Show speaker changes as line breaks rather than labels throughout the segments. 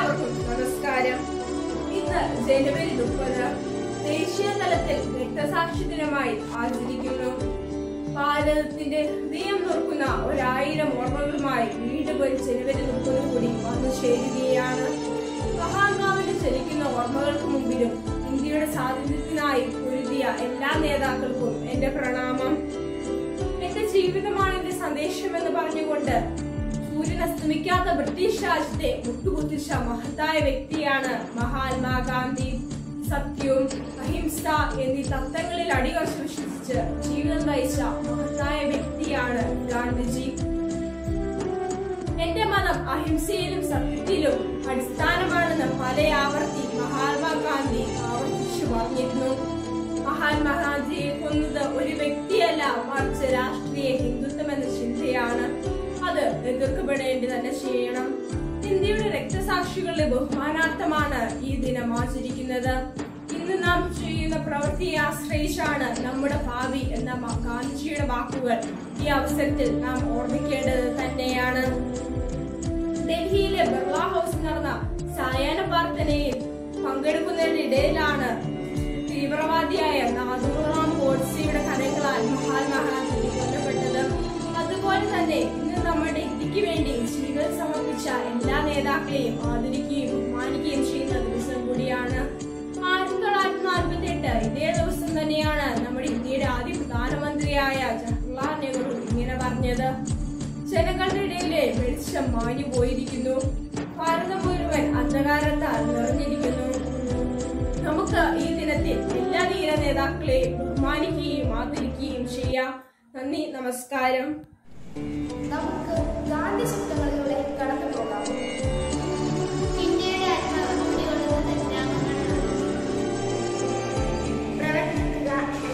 എല്ലാവർക്കും നമസ്കാരം ഇന്ന് ജനുവരി മുപ്പത് ദേശീയ തലത്തിൽ രക്തസാക്ഷി ദിനമായി ആചരിക്കുന്നു ഭാരതത്തിന്റെ ഹൃദയം നോക്കുന്ന ഒരായിരം ഓർമ്മകളുമായി വീണ്ടും ഒരു ജനുവരി മുപ്പത് കൂടി വന്നു ചേരുകയാണ് മഹാത്മാവിന് ചലിക്കുന്ന ഓർമ്മകൾക്ക് മുമ്പിലും ഇന്ത്യയുടെ സ്വാതന്ത്ര്യത്തിനായി പൊരുതിയ എല്ലാ നേതാക്കൾക്കും എന്റെ പ്രണാമം എന്റെ ജീവിതമാണ് എന്റെ സന്ദേശം എന്ന് പറഞ്ഞുകൊണ്ട് സൂര്യൻ അസ്തമിക്കാത്ത ബ്രിട്ടീഷ് രാജ്യത്തെ മുട്ടുകുത്തിച്ച മഹത്തായ വ്യക്തിയാണ് മഹാത്മാഗാന്ധി സത്യവും അഹിംസ എന്നീ തത്വങ്ങളിൽ അടിയുറച്ച് വിശ്വസിച്ച് ജീവിതം നയിച്ച മഹത്തായ വ്യക്തിയാണ് ഗാന്ധിജി എന്റെ മതം അഹിംസയിലും സത്യത്തിലും അടിസ്ഥാനമാണെന്ന് പല ആവർത്തി മഹാത്മാഗാന്ധി ആവർത്തിച്ചു പറഞ്ഞിരുന്നു മഹാത്മാഗാന്ധിയെ കൊന്നത് ഒരു വ്യക്തിയല്ല മറിച്ച് രാഷ്ട്രീയ ഹിന്ദുത്വം എന്ന ചിന്തയാണ് അത് എതിർക്കപ്പെടേണ്ടി തന്നെ ചെയ്യണം ഇന്ത്യയുടെ രക്തസാക്ഷികളുടെ ബഹുമാനാർത്ഥമാണ് ഈ ദിനം ആചരിക്കുന്നത് ഇന്ന് നാം ചെയ്യുന്ന പ്രവൃത്തിയെ ആശ്രയിച്ചാണ് നമ്മുടെ ഭാവി എന്ന മ- ഗാന്ധിജിയുടെ വാക്കുകൾ ഈ അവസരത്തിൽ നാം ഓർമ്മിക്കേണ്ടത് തന്നെയാണ് ഡൽഹിയിലെ ബിർള ഹൗസിൽ നടന്ന സായാഹ്ന പ്രാർത്ഥനയിൽ പങ്കെടുക്കുന്നതിനിടയിലാണ് തീവ്രവാദിയായ നാദുറാം ഗോഡ്സെയുടെ കഥകളാൽ മഹാത്മാഗാന്ധി കൊല്ലപ്പെട്ടത് അതുപോലെ തന്നെ ഇന്ന് നമ്മുടെ ഇന്ത്യക്ക് വേണ്ടി ജീവിതം സമർപ്പിച്ച എല്ലാ നേതാക്കളെയും ആദരിക്കുകയും ബഹുമാനിക്കുകയും ചെയ്യുന്ന ദിവസം കൂടിയാണ് ആയിരത്തി തൊള്ളായിരത്തി നാൽപ്പത്തി എട്ട് ഇതേ ദിവസം തന്നെയാണ് നമ്മുടെ ഇന്ത്യയുടെ ആദ്യ പ്രധാനമന്ത്രിയായ ജവഹർലാൽ നെഹ്റു ഇങ്ങനെ പറഞ്ഞത് ജനങ്ങളുടെ ഇടയിലെ വെളിച്ചം മാഞ്ഞു പോയിരിക്കുന്നു ഭാരതം മുഴുവൻ അന്ധകാരത്താൽ നിറഞ്ഞിരിക്കുന്നു നമുക്ക് ഈ ദിനത്തിൽ എല്ലാ ധീര നേതാക്കളെയും ബഹുമാനിക്കുകയും ആദരിക്കുകയും ചെയ്യാം നന്ദി നമസ്കാരം
നമുക്ക് ഗാന്ധി ശബ്ദങ്ങളിലൂടെ കടന്നു പോകാം ഇന്ത്യയുടെ ആത്മാവ് കുടികൊള്ളുന്നത് ഗ്രാമങ്ങളാണ് പ്രവർത്തിക്കുക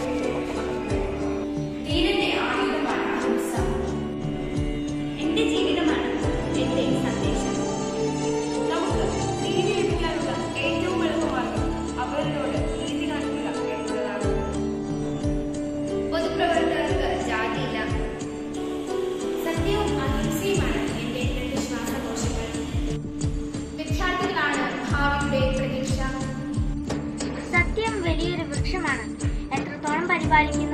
ധീരന്റെ ആയുധമാണ് അഹിംസ എന്റെ ജീവിതമാണ് എന്റെ സന്ദേശം നമുക്ക് നീതി ലഭിക്കാനുള്ള ഏറ്റവും എളുപ്പമാർഗം അവരിനോട് നീതി കാണിക്കുക എന്നുള്ളതാണ്
പൊതുപ്രവർത്തകർക്ക് ജാതിയില്ല സത്യവും അഹിംസയുമാണ് എന്റെ രണ്ട് ശ്വാസകോശങ്ങൾ വിദ്യാർത്ഥികളാണ് ഭാവിയുടെ പ്രതീക്ഷ
സത്യം വലിയൊരു വൃക്ഷമാണ് എത്രത്തോളം പരിപാലിക്കുന്നു